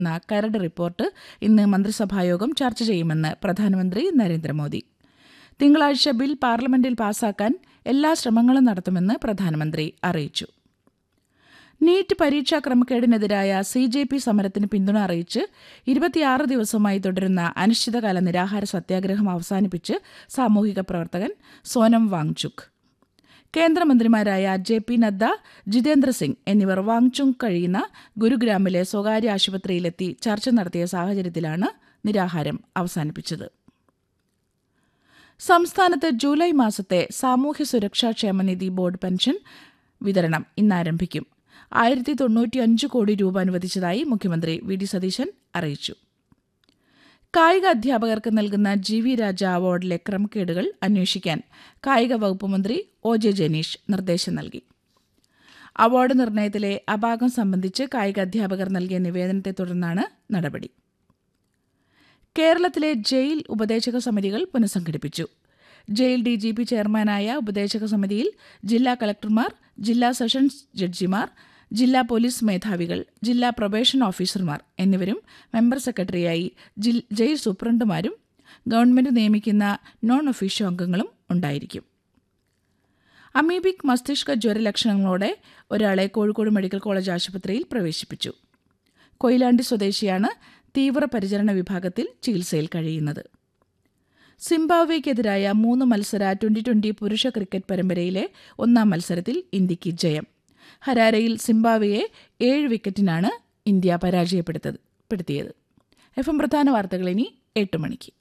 ന കരട് റിപ്പോർട്ട് ഇന്ന് മന്ത്രിസഭായോഗം ചർച്ച ചെയ്യുമെന്ന് പ്രധാനമന്ത്രി നരേന്ദ്രമോദി തിങ്കളാഴ്ച ബിൽ പാർലമെന്റിൽ പാസാക്കാൻ എല്ലാ ശ്രമങ്ങളും നടത്തുമെന്ന് പ്രധാനമന്ത്രി അറിയിച്ചു നീറ്റ് പരീക്ഷാ ക്രമക്കേടിനെതിരായ സി ജെ പി സമരത്തിന് പിന്തുണ അറിയിച്ച് ഇരുപത്തിയാറ് ദിവസമായി തുടരുന്ന അനിശ്ചിതകാല നിരാഹാര സത്യാഗ്രഹം അവസാനിപ്പിച്ച് സാമൂഹിക പ്രവർത്തകൻ സോനം വാങ്ചുക് കേന്ദ്രമന്ത്രിമാരായ ജെ പി നദ്ദ ജിതേന്ദ്ര സിംഗ് എന്നിവർ വാങ്ചുങ് കഴിയുന്ന ഗുരുഗ്രാമിലെ സ്വകാര്യ ആശുപത്രിയിലെത്തി ചർച്ച നടത്തിയ സാഹചര്യത്തിലാണ് നിരാഹാരം അവസാനിപ്പിച്ചത് സംസ്ഥാനത്ത് ജൂലൈ മാസത്തെ സാമൂഹ്യ സുരക്ഷാ ക്ഷേമനിധി ബോർഡ് പെൻഷൻ വിതരണം ഇന്നാരംഭിക്കും ആയിരത്തി തൊണ്ണൂറ്റിയഞ്ച് കോടി രൂപ അനുവദിച്ചതായി മുഖ്യമന്ത്രി വി ഡി സതീശൻ അറിയിച്ചു കായിക അധ്യാപകർക്ക് നൽകുന്ന ജി വി രാജ അവാർഡിലെ ക്രമക്കേടുകൾ അന്വേഷിക്കാൻ കായിക വകുപ്പ് മന്ത്രി ഒ ജെ ജനീഷ് നിർദ്ദേശം നൽകി അവാർഡ് നിർണയത്തിലെ അപാകം സംബന്ധിച്ച് കായിക അധ്യാപകർ നൽകിയ നിവേദനത്തെ തുടർന്നാണ് നടപടി കേരളത്തിലെ ജയിൽ ഉപദേശക സമിതികൾ പുനഃസംഘടിപ്പിച്ചു ജയിൽ ഡി ജി പി ചെയർമാനായ ഉപദേശക സമിതിയിൽ ജില്ലാ കളക്ടർമാർ ജില്ലാ സെഷൻസ് ജഡ്ജിമാർ ജില്ലാ പോലീസ് മേധാവികൾ ജില്ലാ പ്രൊബേഷൻ ഓഫീസർമാർ എന്നിവരും മെമ്പർ സെക്രട്ടറിയായി ജയിൽ സൂപ്രണ്ടുമാരും ഗവൺമെന്റ് നിയമിക്കുന്ന നോൺ ഒഫീഷ്യോ അംഗങ്ങളും ഉണ്ടായിരിക്കും അമീബിക് മസ്തിഷ്ക ജ്വരലക്ഷണങ്ങളോടെ ഒരാളെ കോഴിക്കോട് മെഡിക്കൽ കോളേജ് ആശുപത്രിയിൽ പ്രവേശിപ്പിച്ചു കൊയിലാണ്ടി സ്വദേശിയാണ് തീവ്രപരിചരണ വിഭാഗത്തിൽ ചികിത്സയിൽ കഴിയുന്നത് സിംബാബ്വേക്കെതിരായ മൂന്ന് മത്സര ട്വന്റി ട്വന്റി പുരുഷ ക്രിക്കറ്റ് പരമ്പരയിലെ ഒന്നാം മത്സരത്തിൽ ഇന്ത്യയ്ക്ക് ജയം ഹരാരയിൽ സിംബാബ്വെയെ ഏഴ് വിക്കറ്റിനാണ് ഇന്ത്യ പരാജയപ്പെടുത്തിയത് എഫ് എം പ്രധാന വാർത്തകൾ ഇനി എട്ട് മണിക്ക്